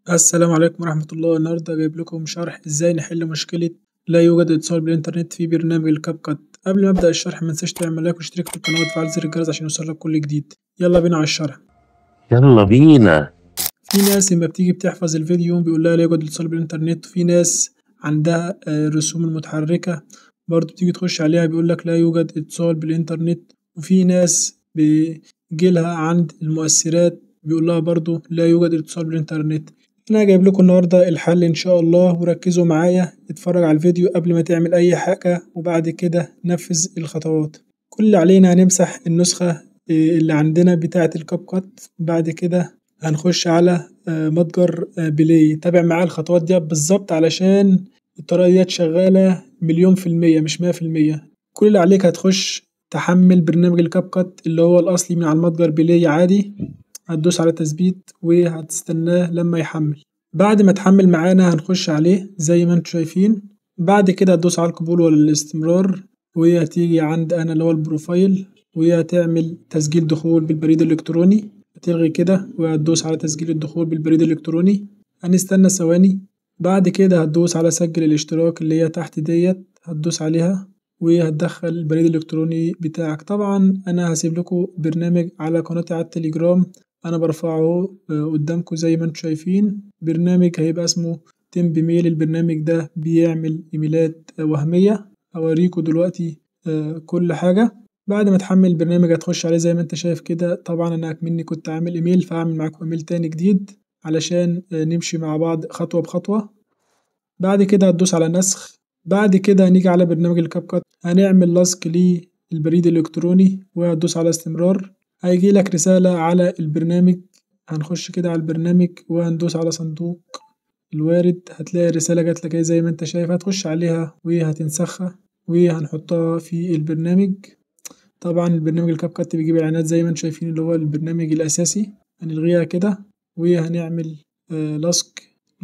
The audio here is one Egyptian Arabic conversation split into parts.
السلام عليكم ورحمة الله النهاردة جايب لكم شرح ازاي نحل مشكلة لا يوجد اتصال بالإنترنت في برنامج الكاب كات قبل ما أبدأ الشرح متنساش تعمل لايك واشترك في القناة وتفعل زر الجرس عشان يوصلك كل جديد يلا بينا على الشرح يلا بينا في ناس لما بتيجي بتحفظ الفيديو بيقول لها لا يوجد اتصال بالإنترنت وفي ناس عندها آه، الرسوم المتحركة برضه بتيجي تخش عليها بيقول لك لا يوجد اتصال بالإنترنت وفي ناس بيجيلها عند المؤثرات بيقول لها برضه لا يوجد اتصال بالإنترنت انا جايب لكم النهارده الحل ان شاء الله وركزوا معايا اتفرج على الفيديو قبل ما تعمل اي حاجة وبعد كده نفذ الخطوات كل اللي علينا هنمسح النسخة آه، اللي عندنا بتاعة الكاب كات بعد كده هنخش على آه، متجر آه، بلاي تابع معايا الخطوات دي بالظبط علشان الطريقة ديت شغالة مليون في المية مش مية في المية كل اللي عليك هتخش تحمل برنامج الكاب كات اللي هو الأصلي من على المتجر بلاي عادي هتدوس على تثبيت وهتستناه لما يحمل بعد ما تحمل معانا هنخش عليه زي ما انتم شايفين بعد كده هتدوس على القبول ولا الاستمرار وهتيجي عند انا اللي هو البروفايل وهتعمل تسجيل دخول بالبريد الالكتروني هتلغي كده وهتدوس على تسجيل الدخول بالبريد الالكتروني هنستنى ثواني بعد كده هتدوس على سجل الاشتراك اللي هي تحت ديت هتدوس عليها وهتدخل البريد الالكتروني بتاعك طبعا انا هسيب لكم برنامج على قناتي على التليجرام انا برفعه آه، قدامكم زي ما انتم شايفين برنامج هيبقى اسمه تمب ميل البرنامج ده بيعمل ايميلات آه، وهمية هوريكم دلوقتي آه، كل حاجة بعد ما تحمل البرنامج هتخش عليه زي ما انت شايف كده طبعا انا اكمني كنت عامل ايميل فهعمل معاكم ايميل تاني جديد علشان نمشي مع بعض خطوة بخطوة بعد كده هتدوس على نسخ بعد كده هنيجي على برنامج الكاب كات هنعمل لاسك للبريد الإلكتروني وهتدوس على استمرار هيجيلك رسالة على البرنامج هنخش كده على البرنامج وهندوس على صندوق الوارد هتلاقي الرسالة جاتلك اهي زي ما انت شايف هتخش عليها وهتنسخها وهنحطها في البرنامج طبعا البرنامج الكاب كات بيجيب اعلانات زي ما انتم شايفين اللي هو البرنامج الأساسي هنلغيها كده وهنعمل آه لاسك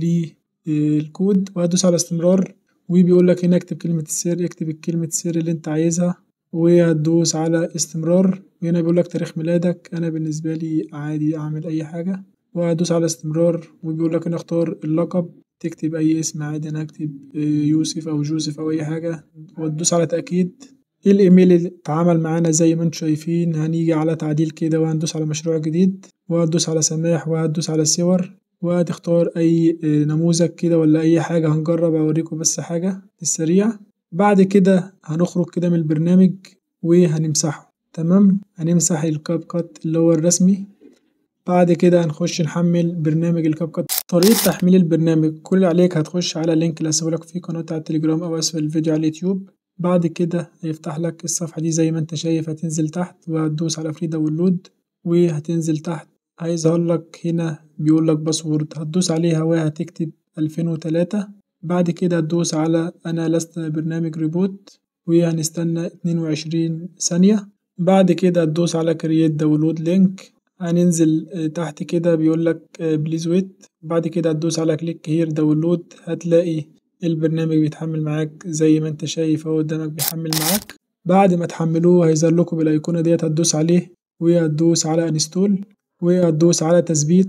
للكود وهدوس على استمرار وبيقول لك هنا اكتب كلمة السر اكتب كلمة السر اللي انت عايزها وهتدوس على استمرار وهنا بيقول لك تاريخ ميلادك انا بالنسبة لي عادي اعمل اي حاجة وهدوس على استمرار وبيقول لك هنا اختار اللقب تكتب اي اسم عادي انا اكتب يوسف او جوزيف او اي حاجة وتدوس على تأكيد الايميل اللي اتعمل معانا زي ما انتم شايفين هنيجي على تعديل كده وهندوس على مشروع جديد وهتدوس على سماح وهتدوس على صور وهتختار اي نموذج كده ولا اي حاجة هنجرب اوريكم بس حاجة في السريع بعد كده هنخرج كده من البرنامج وهنمسحه تمام هنمسح الكاب كات اللي هو الرسمي بعد كده هنخش نحمل برنامج الكاب كات طريقة تحميل البرنامج كل اللي عليك هتخش على اللينك اللي هسيبهولك في قناتي على التليجرام او اسفل الفيديو على اليوتيوب بعد كده هيفتح لك الصفحة دي زي ما انت شايف هتنزل تحت وهتدوس على فري داونلود وهتنزل تحت هيظهر لك هنا بيقول لك باسورد هتدوس عليها وهتكتب ألفين وتلاتة بعد كده هتدوس على أنا لست برنامج ريبوت وهنستنى اتنين وعشرين ثانية بعد كده هتدوس على كرييت داونلود لينك هننزل تحت كده بيقول لك بليز ويت بعد كده هتدوس على كليك هير داونلود هتلاقي البرنامج بيتحمل معاك زي ما انت شايف اهو قدامك بيحمل معاك بعد ما تحملوه هيظهر لكم بالايقونة ديت هتدوس عليه وهتدوس على انستول وهتدوس على تثبيت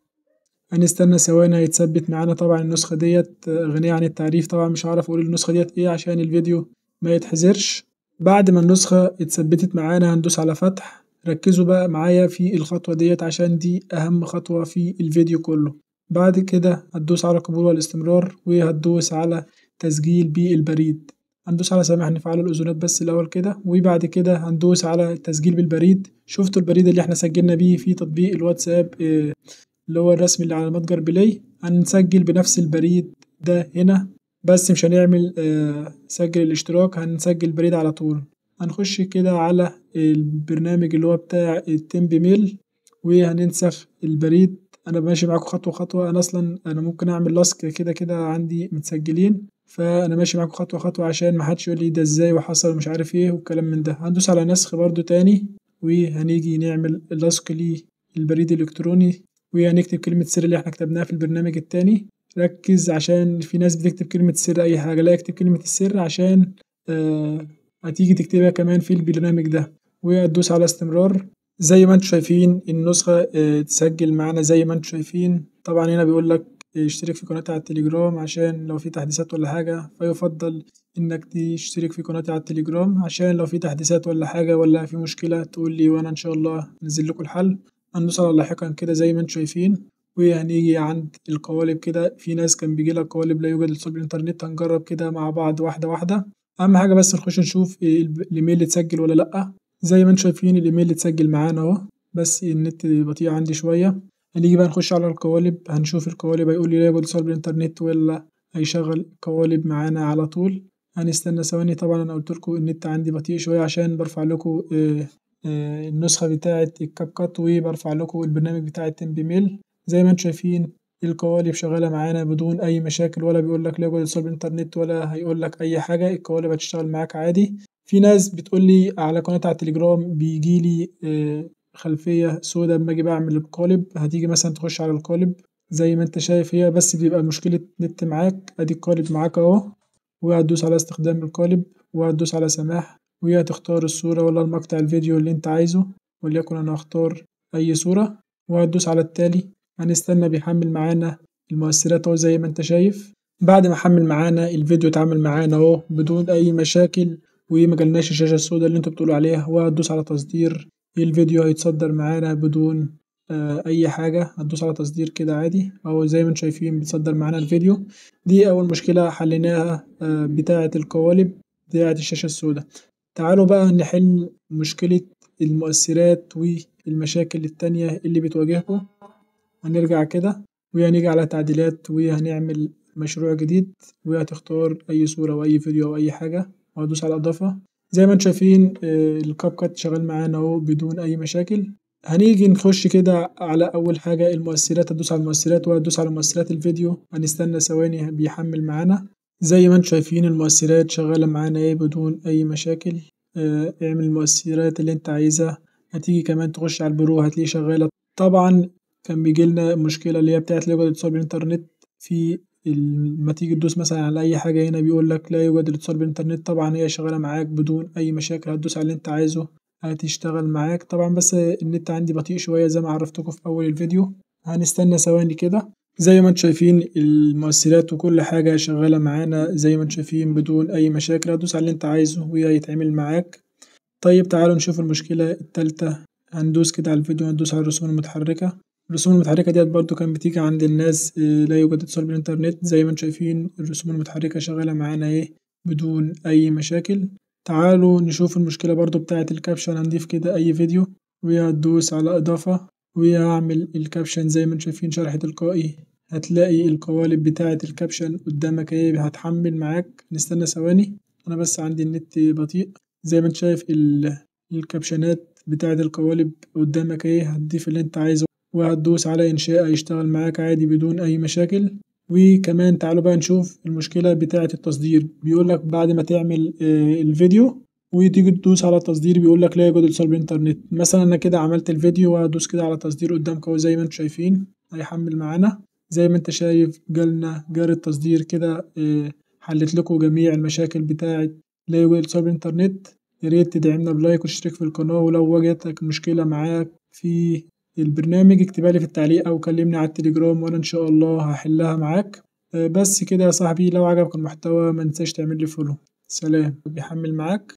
هنستنى ثواني هيتثبت معانا طبعا النسخة ديت غنية عن التعريف طبعا مش هعرف اقول النسخة ديت ايه عشان الفيديو ما يتحذرش بعد ما النسخة اتثبتت معانا هندوس على فتح ركزوا بقى معايا في الخطوة ديت عشان دي أهم خطوة في الفيديو كله بعد كده هتدوس على قبول والاستمرار وهتدوس على تسجيل بالبريد هندوس على سامح نفعل الأذونات بس الأول كده وبعد كده هندوس على التسجيل بالبريد شفتوا البريد اللي احنا سجلنا بيه في تطبيق الواتساب اه اللي هو الرسمي اللي على متجر بلاي هنسجل بنفس البريد ده هنا بس مش هنعمل اه سجل الاشتراك هنسجل بريد على طول هنخش كده على البرنامج اللي هو بتاع التمب ميل وهننسخ البريد انا ماشي معاكم خطوه خطوه انا اصلا انا ممكن اعمل لاسك كده كده عندي متسجلين فانا ماشي معاكم خطوه خطوه عشان محدش يقول لي ده ازاي وحصل ومش عارف ايه والكلام من ده هندوس على نسخ برضو تاني وهنيجي نعمل لاسك للبريد الالكتروني وهنكتب كلمه سر اللي احنا كتبناها في البرنامج التاني ركز عشان في ناس بتكتب كلمه سر اي حاجه لا اكتب كلمه السر عشان آه هتيجي تكتبها كمان في البرنامج ده وهتدوس على استمرار زي ما انتم شايفين النسخة اه تسجل معانا زي ما انتم شايفين طبعا هنا بيقول لك اشترك في قناتي على التليجرام عشان لو في تحديثات ولا حاجة فيفضل إنك تشترك في قناتي على التليجرام عشان لو في تحديثات ولا حاجة ولا في مشكلة تقولي وأنا إن شاء الله أنزلكوا الحل هندوس على لاحقا كده زي ما انتوا شايفين وهنيجي عند القوالب كده في ناس كان بيجيلها قوالب لا يوجد اتصال بالإنترنت هنجرب كده مع بعض واحدة واحدة أهم حاجة بس نخش نشوف الإيميل اللي اتسجل ولا لأ زي ما انتوا شايفين الإيميل اللي اتسجل معانا أهو بس النت بطيء عندي شوية هنيجي بقى نخش على القوالب هنشوف القوالب هيقول لي لا يوجد اتصال بالإنترنت ولا هيشغل القوالب معانا على طول هنستنى ثواني طبعا أنا قلتلكوا النت عندي بطيء شوية عشان برفع لكم النسخة بتاعة الكاب كات وبرفع لكم البرنامج بتاع التمب ميل زي ما انتوا شايفين القوالب شغالة معانا بدون أي مشاكل ولا بيقولك لا يوجد اتصال بالإنترنت ولا هيقولك أي حاجة القوالب هتشتغل معاك عادي في ناس بتقولي على قناتي على التليجرام بيجيلي خلفية سودا لما أجي بعمل القالب هتيجي مثلا تخش على القالب زي ما انت شايف هي بس بيبقى مشكلة نت معاك أدي القالب معاك أهو وهتدوس على استخدام القالب وهتدوس على سماح وهي هتختار الصورة ولا المقطع الفيديو اللي انت عايزه وليكن أنا هختار أي صورة وهتدوس على التالي هنستنى بيحمل معانا المؤثرات اهو زي ما انت شايف بعد ما حمل معانا الفيديو اتعمل معانا اهو بدون أي مشاكل ومجالناش الشاشة السوداء اللي انتوا بتقولوا عليها وهتدوس على تصدير الفيديو هيتصدر معانا بدون آه أي حاجة هتدوس على تصدير كده عادي أهو زي ما انتوا شايفين بيتصدر معانا الفيديو دي أول مشكلة حليناها آه بتاعة القوالب بتاعة الشاشة السوداء تعالوا بقى نحل مشكلة المؤثرات والمشاكل التانية اللي بتواجهكم هنرجع كده وهنيجي على تعديلات وهنعمل مشروع جديد وهتختار أي صورة أو أي فيديو أو أي حاجة وهدوس على إضافة زي ما انتوا شايفين الكاب كات شغال معانا اهو بدون أي مشاكل هنيجي نخش كده على أول حاجة المؤثرات هتدوس على المؤثرات وهتدوس على مؤثرات الفيديو هنستنى ثواني بيحمل معانا زي ما انتوا شايفين المؤثرات شغالة معانا ايه بدون أي مشاكل اه اعمل المؤثرات اللي انت عايزها هتيجي كمان تخش على البرو هتلاقيه شغالة طبعا كان بيجيلنا مشكلة اللي هي بتاعت لا يوجد اتصال بالإنترنت في لما تيجي تدوس مثلا على أي حاجة هنا بيقولك لا يوجد اتصال بالإنترنت طبعا هي شغالة معاك بدون أي مشاكل هتدوس على اللي انت عايزه هتشتغل معاك طبعا بس النت عندي بطيء شوية زي ما عرفتكم في أول الفيديو هنستنى ثواني كده زي ما انتوا شايفين المؤثرات وكل حاجة شغالة معانا زي ما انتوا شايفين بدون أي مشاكل هتدوس على اللي انت عايزه وهيتعمل معاك طيب تعالوا نشوف المشكلة التالتة هندوس كده على الفيديو هندوس على الرسوم المتحركة الرسوم المتحركة ديت برضو كان بتيجي عند الناس لا يوجد اتصال بالإنترنت زي ما انتوا شايفين الرسوم المتحركة شغالة معانا ايه بدون أي مشاكل تعالوا نشوف المشكلة برضو بتاعة الكابشن هنضيف كده أي فيديو وهتدوس على إضافة وهعمل الكابشن زي ما انتوا شايفين شرح تلقائي هتلاقي القوالب بتاعة الكابشن قدامك ايه هتحمل معاك نستنى ثواني أنا بس عندي النت بطيء زي ما انت شايف الكابشنات بتاعة القوالب قدامك ايه هتضيف اللي انت عايزه وهتدوس على إنشاء هيشتغل معاك عادي بدون أي مشاكل وكمان تعالوا بقى نشوف المشكلة بتاعة التصدير بيقولك بعد ما تعمل الفيديو وتيجي تدوس على التصدير بيقولك لا يوجد اتصال بالإنترنت مثلا أنا كده عملت الفيديو وهدوس كده على تصدير قدامك اهو زي ما انتوا شايفين هيحمل معانا زي ما انت شايف جالنا جار التصدير كده حلت لكم جميع المشاكل بتاعة لا يوجد اتصال بالإنترنت ياريت تدعمنا بلايك واشترك في القناة ولو واجهتك مشكلة معاك في البرنامج اكتبها لي في التعليق او كلمني على التليجرام وانا ان شاء الله هحلها معاك بس كده يا صاحبي لو عجبك المحتوى منتساش تعمل لي فولو سلام بيحمل معاك